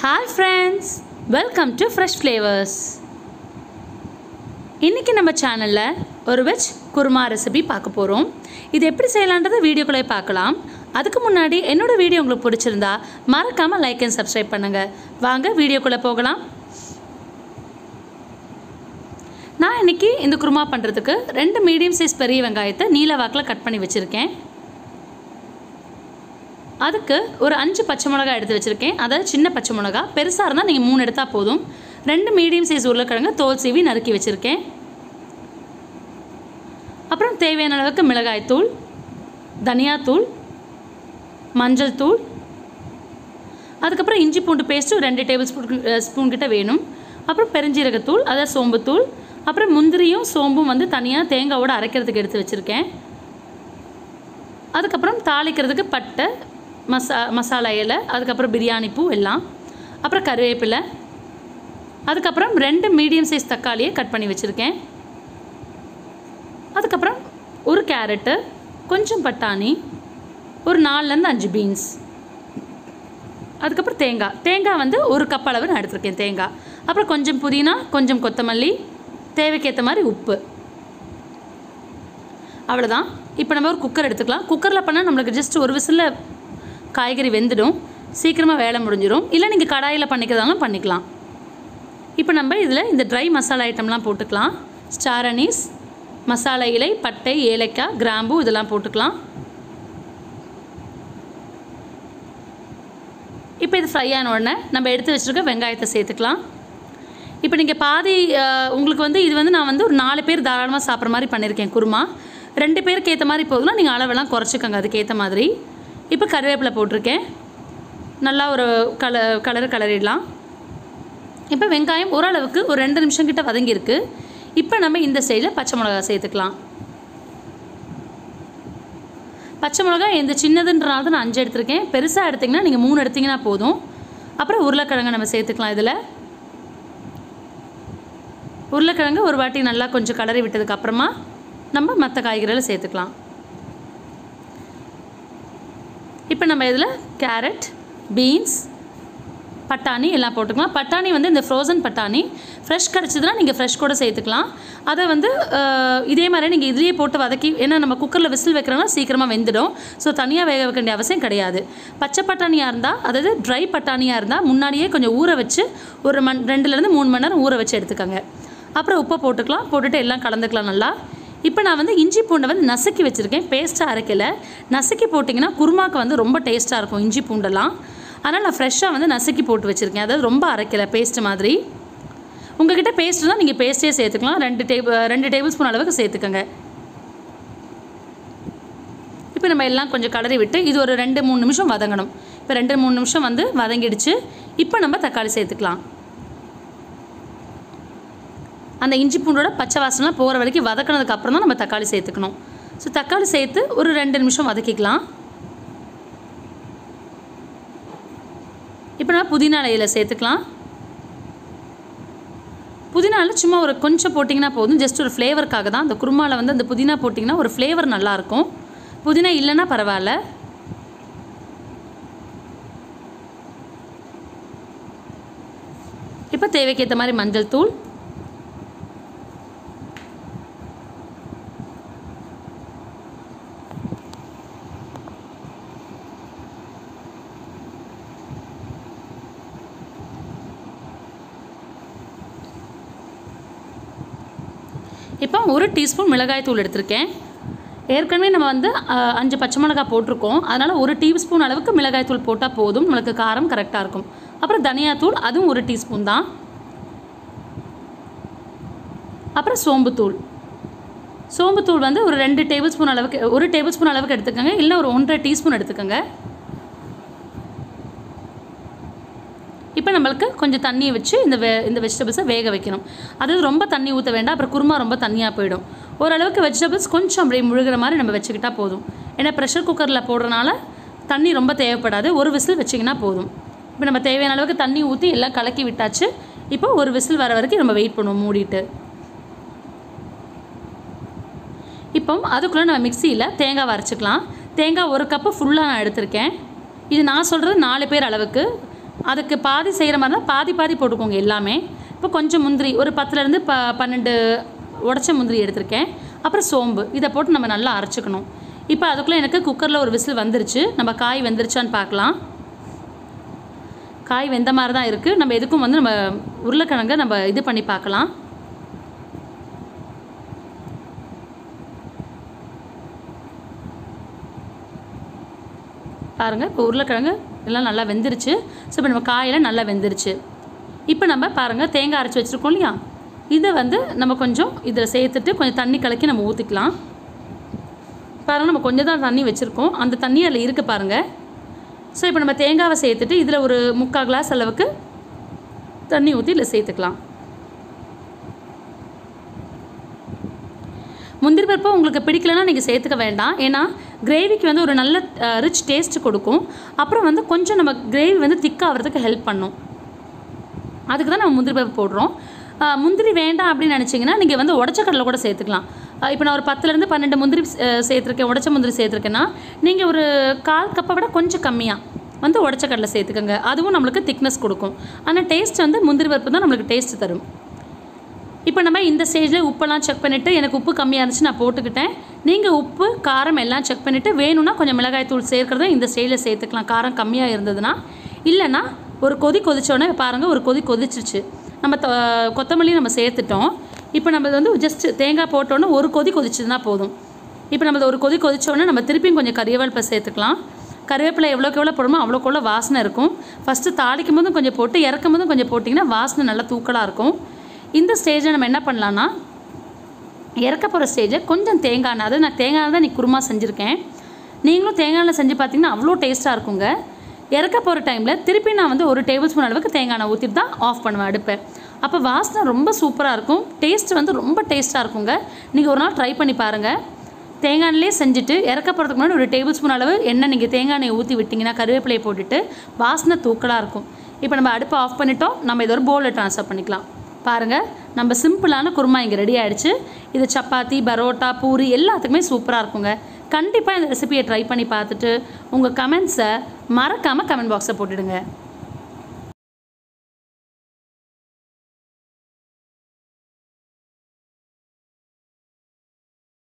hi friends welcome to fresh flavours இன்றைக்கி நம்ம சேனலில் ஒரு வெஜ் குருமா ரெசிபி பார்க்க போகிறோம் இது எப்படி செய்யலான்றதை வீடியோக்குள்ளே பார்க்கலாம் அதுக்கு முன்னாடி என்னோட வீடியோ உங்களுக்கு பிடிச்சிருந்தா மறக்காமல் லைக் அண்ட் சப்ஸ்கிரைப் பண்ணுங்கள் வாங்க வீடியோக்குள்ளே போகலாம் நான் இன்றைக்கி இந்த குருமா பண்ணுறதுக்கு ரெண்டு மீடியம் சைஸ் பெரிய வெங்காயத்தை நீல வாக்கில் கட் பண்ணி வச்சுருக்கேன் அதுக்கு ஒரு அஞ்சு பச்சை மிளகா எடுத்து வச்சுருக்கேன் அதாவது சின்ன பச்சை மிளகா பெருசாக இருந்தால் நீங்கள் மூணு எடுத்தால் போதும் ரெண்டு மீடியம் சைஸ் உருளைக்கிழங்கு தோல் சீவி நறுக்கி வச்சுருக்கேன் அப்புறம் தேவையான அளவுக்கு மிளகாய்த்தூள் தனியாத்தூள் மஞ்சள் தூள் அதுக்கப்புறம் இஞ்சி பூண்டு பேஸ்ட்டு ரெண்டு டேபிள் ஸ்பூன் ஸ்பூன் கிட்ட வேணும் அப்புறம் பெருஞ்சீரகத்தூள் அதாவது சோம்புத்தூள் அப்புறம் முந்திரியும் சோம்பும் வந்து தனியாக தேங்காவோட அரைக்கிறதுக்கு எடுத்து வச்சுருக்கேன் அதுக்கப்புறம் தாளிக்கிறதுக்கு பட்டை மசா மசாலா இலை அதுக்கப்புறம் பிரியாணி பூ எல்லாம் அப்புறம் கருவேப்பிலை அதுக்கப்புறம் ரெண்டு மீடியம் சைஸ் தக்காளியை கட் பண்ணி வச்சுருக்கேன் அதுக்கப்புறம் ஒரு கேரட்டு கொஞ்சம் பட்டாணி ஒரு நாலுலேருந்து அஞ்சு பீன்ஸ் அதுக்கப்புறம் தேங்காய் தேங்காய் வந்து ஒரு கப் அளவு நான் எடுத்திருக்கேன் தேங்காய் அப்புறம் கொஞ்சம் புதினா கொஞ்சம் கொத்தமல்லி தேவைக்கேற்ற மாதிரி உப்பு அவ்வளோதான் இப்போ நம்ம ஒரு குக்கர் எடுத்துக்கலாம் குக்கரில் பண்ணால் நம்மளுக்கு ஜஸ்ட் ஒரு விசிலில் காய்கறி வெந்துடும் சீக்கிரமாக வேலை முடிஞ்சிடும் இல்லை நீங்கள் கடாயில் பண்ணிக்கிறதாலும் பண்ணிக்கலாம் இப்போ நம்ம இதில் இந்த ட்ரை மசாலா ஐட்டம்லாம் போட்டுக்கலாம் ஸ்டார் அனீஸ் மசாலா இலை பட்டை ஏலக்காய் கிராம்பு இதெல்லாம் போட்டுக்கலாம் இப்போ இது ஃப்ரை ஆன உடனே நம்ம எடுத்து வச்சுருக்க வெங்காயத்தை சேர்த்துக்கலாம் இப்போ நீங்கள் பாதி அஹ், உங்களுக்கு வந்து இது வந்து நான் வந்து ஒரு நாலு பேர் தாராளமாக சாப்பிட்ற மாதிரி பண்ணியிருக்கேன் குருமா ரெண்டு பேருக்கு ஏற்ற மாதிரி போதும்னா நீங்கள் அளவெல்லாம் குறைச்சிக்கோங்க அதுக்கேற்ற மாதிரி இப்போ கருவேப்பிலை போட்டிருக்கேன் நல்லா ஒரு கல கலர் கலரிடலாம் இப்போ வெங்காயம் ஓரளவுக்கு ஒரு ரெண்டு நிமிஷம் கிட்ட வதங்கியிருக்கு இப்போ நம்ம இந்த சைடில் பச்சை மிளகா சேர்த்துக்கலாம் பச்சை மிளகா இந்த சின்னதுன்றனால தான் நான் அஞ்சு எடுத்திருக்கேன் பெருசாக எடுத்திங்கன்னா நீங்கள் மூணு எடுத்திங்கன்னா போதும் அப்புறம் உருளைக்கிழங்கு நம்ம சேர்த்துக்கலாம் இதில் உருளைக்கிழங்கு ஒரு வாட்டி நல்லா கொஞ்சம் கலரி விட்டதுக்கு அப்புறமா நம்ம மற்ற காய்கறிகளை சேர்த்துக்கலாம் இப்போ நம்ம இதில் கேரட் பீன்ஸ் பட்டாணி எல்லாம் போட்டுக்கலாம் பட்டாணி வந்து இந்த ஃப்ரோசன் பட்டாணி ஃப்ரெஷ் கிடச்சிதுன்னா நீங்கள் ஃப்ரெஷ் கூட சேர்த்துக்கலாம் அதை வந்து அஹ், இதே மாதிரி நீங்கள் இதுலேயே போட்டு வதக்கி ஏன்னா நம்ம குக்கரில் விசில் வைக்கிறோம்னா சீக்கிரமாக வெந்துடும் ஸோ தனியாக வேக வைக்க வேண்டிய அவசியம் கிடையாது பச்சை பட்டாணியாக இருந்தால் அதாவது ட்ரை பட்டாணியாக இருந்தால் முன்னாடியே கொஞ்சம் ஊற வச்சு ஒரு மண் ரெண்டுலேருந்து மூணு மணி நேரம் ஊற வச்சு எடுத்துக்கோங்க அப்புறம் உப்பை போட்டுக்கலாம் போட்டுட்டு எல்லாம் கலந்துக்கலாம் நல்லா இப்போ நான் வந்து இஞ்சி பூண்டை வந்து நசுக்கி வச்சுருக்கேன் பேஸ்ட்டாக அரைக்கல நசுக்கி போட்டிங்கன்னா குருமாக்கு வந்து ரொம்ப டேஸ்ட்டாக இருக்கும் இஞ்சி பூண்டெல்லாம் அதனால் நான் ஃப்ரெஷ்ஷாக வந்து நசுக்கி போட்டு வச்சுருக்கேன் அதாவது ரொம்ப அரைக்கல பேஸ்ட் மாதிரி உங்ககிட்ட பேஸ்ட் தான் நீங்கள் பேஸ்ட்டே சேர்த்துக்கலாம் ரெண்டு டேபிள் ரெண்டு டேபிள் ஸ்பூன் அளவுக்கு சேர்த்துக்கோங்க இப்போ நம்ம எல்லாம் கொஞ்சம் கலரி விட்டு இது ஒரு ரெண்டு மூணு நிமிஷம் வதங்கணும் இப்போ ரெண்டு மூணு நிமிஷம் வந்து வதங்கிடுச்சு இப்போ நம்ம தக்காளி சேர்த்துக்கலாம் அந்த இஞ்சி பூண்டோட பச்சை வாசனைலாம் போகிற வரைக்கும் வதக்கினதுக்கு அப்புறம் தான் நம்ம தக்காளி சேர்த்துக்கணும் ஸோ தக்காளி சேர்த்து ஒரு ரெண்டு நிமிஷம் வதக்கிக்கலாம் இப்போ நம்ம புதினா இலையில் சேர்த்துக்கலாம் புதினாவில் சும்மா ஒரு கொஞ்சம் போட்டிங்கன்னா போதும் ஜஸ்ட் ஒரு ஃப்ளேவருக்காக தான் அந்த குருமாவில் வந்து அந்த புதினா போட்டிங்கன்னா ஒரு ஃப்ளேவர் நல்லாயிருக்கும் புதினா இல்லைன்னா பரவாயில்ல இப்போ தேவைக்கேற்ற மாதிரி மஞ்சள் தூள் இப்போ ஒரு டீஸ்பூன் மிளகாய் தூள் எடுத்திருக்கேன் ஏற்கனவே நம்ம வந்து அஹ், அஞ்சு பச்சை மிளகாய் போட்டிருக்கோம் அதனால் ஒரு டீஸ்பூன் அளவுக்கு மிளகாய் தூள் போட்டால் போதும் நம்மளுக்கு காரம் கரெக்டாக இருக்கும் அப்புறம் தனியாத்தூள் அதுவும் ஒரு டீஸ்பூன் தான் அப்புறம் சோம்புத்தூள் சோம்புத்தூள் வந்து ஒரு ரெண்டு டேபிள் ஸ்பூன் அளவுக்கு ஒரு டேபிள் ஸ்பூன் அளவுக்கு எடுத்துக்கோங்க இல்லை ஒரு ஒன்றரை டீஸ்பூன் எடுத்துக்கோங்க இப்போ நம்மளுக்கு கொஞ்சம் தண்ணியை வச்சு இந்த வே இந்த வெஜிடபிள்ஸை வேக வைக்கணும் அதாவது ரொம்ப தண்ணி ஊற்ற வேண்டாம் அப்புறம் குருமா ரொம்ப தண்ணியாக போயிடும் ஓரளவுக்கு வெஜிடபிள்ஸ் கொஞ்சம் அப்படியே முழுகிற மாதிரி நம்ம வச்சுக்கிட்டா போதும் ஏன்னா ப்ரெஷர் குக்கரில் போடுறனால தண்ணி ரொம்ப தேவைப்படாது ஒரு விசில் வச்சிங்கன்னா போதும் இப்போ நம்ம தேவையான அளவுக்கு தண்ணி ஊற்றி எல்லாம் கலக்கி விட்டாச்சு இப்போ ஒரு விசில் வர வரைக்கும் நம்ம வெயிட் பண்ணுவோம் மூடிட்டு இப்போ அதுக்குள்ளே நம்ம மிக்சியில் தேங்காய் அரைச்சிக்கலாம் தேங்காய் ஒரு கப்பு ஃபுல்லாக நான் எடுத்திருக்கேன் இது நான் சொல்கிறது நாலு பேர் அளவுக்கு அதுக்கு பாதி செய்கிற மாதிரி தான் பாதி பாதி போட்டுக்கோங்க எல்லாமே இப்போ கொஞ்சம் முந்திரி ஒரு பத்துலேருந்து ப பன்னெண்டு உடச்ச முந்திரி எடுத்திருக்கேன் அப்புறம் சோம்பு இதை போட்டு நம்ம நல்லா அரைச்சிக்கணும் இப்போ அதுக்குள்ளே எனக்கு குக்கரில் ஒரு விசில் வந்துருச்சு நம்ம காய் வெந்துருச்சான்னு பார்க்கலாம் காய் வெந்த மாதிரி தான் இருக்குது நம்ம எதுக்கும் வந்து நம்ம உருளைக்கிழங்கை நம்ம இது பண்ணி பார்க்கலாம் பாருங்கள் இப்போ உருளைக்கிழங்கு எல்லாம் நல்லா வெந்துருச்சு ஸோ இப்போ நம்ம காயெல்லாம் நல்லா வெந்துருச்சு இப்போ நம்ம பாருங்கள் தேங்காய் அரைச்சி வச்சுருக்கோம் இல்லையா இதை வந்து நம்ம கொஞ்சம் இதில் சேர்த்துட்டு கொஞ்சம் தண்ணி கலக்கி நம்ம ஊற்றிக்கலாம் பாருங்கள் நம்ம கொஞ்சம் தான் தண்ணி வச்சுருக்கோம் அந்த தண்ணி அதில் இருக்குது பாருங்கள் ஸோ இப்போ நம்ம தேங்காவை சேர்த்துட்டு இதில் ஒரு முக்கால் கிளாஸ் அளவுக்கு தண்ணி ஊற்றி இதில் சேர்த்துக்கலாம் முந்திரி பருப்பு உங்களுக்கு பிடிக்கலன்னா நீங்கள் சேர்த்துக்க வேண்டாம் ஏன்னா கிரேவிக்கு வந்து ஒரு நல்ல ரிச் டேஸ்ட் கொடுக்கும் அப்புறம் வந்து கொஞ்சம் நம்ம கிரேவி வந்து திக்காகிறதுக்கு ஹெல்ப் பண்ணும் அதுக்கு தான் நம்ம முந்திரி பருப்பு போடுறோம் ஆஹ் முந்திரி வேண்டாம் அப்படின்னு நினச்சிங்கன்னா நீங்கள் வந்து உடச்ச கடலை கூட சேர்த்துக்கலாம் இப்போ நான் ஒரு பத்துலேருந்து பன்னெண்டு முந்திரி அஹ், சேர்த்துருக்கேன் உடச்ச முந்திரி சேர்த்துருக்கேன்னா நீங்கள் ஒரு கால் கப்பை விட கொஞ்சம் கம்மியாக வந்து உடச்ச கடலை சேர்த்துக்கோங்க அதுவும் நம்மளுக்கு திக்னஸ் கொடுக்கும் ஆனால் டேஸ்ட் வந்து முந்திரி பருப்பு தான் நம்மளுக்கு டேஸ்ட் தரும் இப்போ நம்ம இந்த ஸ்டேஜில் உப்பெல்லாம் செக் பண்ணிவிட்டு எனக்கு உப்பு கம்மியாக இருந்துச்சு நான் போட்டுக்கிட்டேன் நீங்கள் உப்பு காரம் எல்லாம் செக் பண்ணிவிட்டு வேணும்னா கொஞ்சம் மிளகாய் தூள் சேர்க்குறத இந்த ஸ்டேஜில் சேர்த்துக்கலாம் காரம் கம்மியாக இருந்ததுன்னா இல்லைன்னா ஒரு கொதி கொதிச்சோடனே பாருங்கள் ஒரு கொதி கொதிச்சிருச்சு நம்ம தொ- கொத்தமல்லி நம்ம சேர்த்துட்டோம் இப்போ நம்ம இது வந்து ஜஸ்ட் தேங்காய் போட்டோன்னே ஒரு கொதி கொதிச்சதுன்னா போதும் இப்போ நம்ம இதை ஒரு கொதி கொதிச்சோடனே நம்ம திருப்பியும் கொஞ்சம் கறிவேப்பிலை சேர்த்துக்கலாம் கருவேப்பிலை எவ்வளோக்கு எவ்வளோ போடுமோ அவ்வளோக்கு எவ்வளோ வாசனை இருக்கும் ஃபஸ்ட்டு தாளிக்கும் போதும் கொஞ்சம் போட்டு இறக்கும் போதும் கொஞ்சம் போட்டிங்கன்னா வாசனை நல்லா தூக்கலாக இருக்கும் இந்த ஸ்டேஜில் நம்ம என்ன பண்ணலான்னா இறக்க போகிற ஸ்டேஜை கொஞ்சம் தேங்காய் எண்ணெய் அதாவது நான் தேங்காய் எண்ணெய் தான் நீ குருமா செஞ்சுருக்கேன் நீங்களும் தேங்காய் எண்ணெய் செஞ்சு பார்த்தீங்கன்னா அவ்வளோ டேஸ்ட்டாக இருக்குங்க இறக்க போகிற டைமில் திருப்பி நான் வந்து ஒரு டேபிள் ஸ்பூன் அளவுக்கு தேங்காய் எண்ணெய் ஊற்றிட்டு தான் ஆஃப் பண்ணுவேன் அடுப்பை அப்போ வாசனை ரொம்ப சூப்பராக இருக்கும் டேஸ்ட் வந்து ரொம்ப டேஸ்ட்டாக இருக்குங்க நீங்கள் ஒரு நாள் ட்ரை பண்ணி பாருங்கள் தேங்காய் எண்ணெயிலே செஞ்சுட்டு இறக்க போகிறதுக்கு முன்னாடி ஒரு டேபிள் ஸ்பூன் அளவு எண்ணெய் நீங்கள் தேங்காய் எண்ணெயை ஊற்றி விட்டிங்கன்னா கருவேப்பிலையை போட்டுட்டு வாசனை தூக்கலாக இருக்கும் இப்போ நம்ம அடுப்பை ஆஃப் பண்ணிட்டோம் நம்ம இதை ஒரு பவுலில் ட்ரான்ஸ்ஃபர் பண்ணிக்கலாம் பாருங்கள் நம்ம சிம்பிளான குருமா இங்கே ரெடி ஆயிடுச்சு இது சப்பாத்தி பரோட்டா பூரி எல்லாத்துக்குமே சூப்பராக இருக்குங்க கண்டிப்பாக இந்த ரெசிபியை ட்ரை பண்ணி பார்த்துட்டு உங்கள் கமெண்ட்ஸை மறக்காமல் கமெண்ட் பாக்ஸை போட்டுடுங்க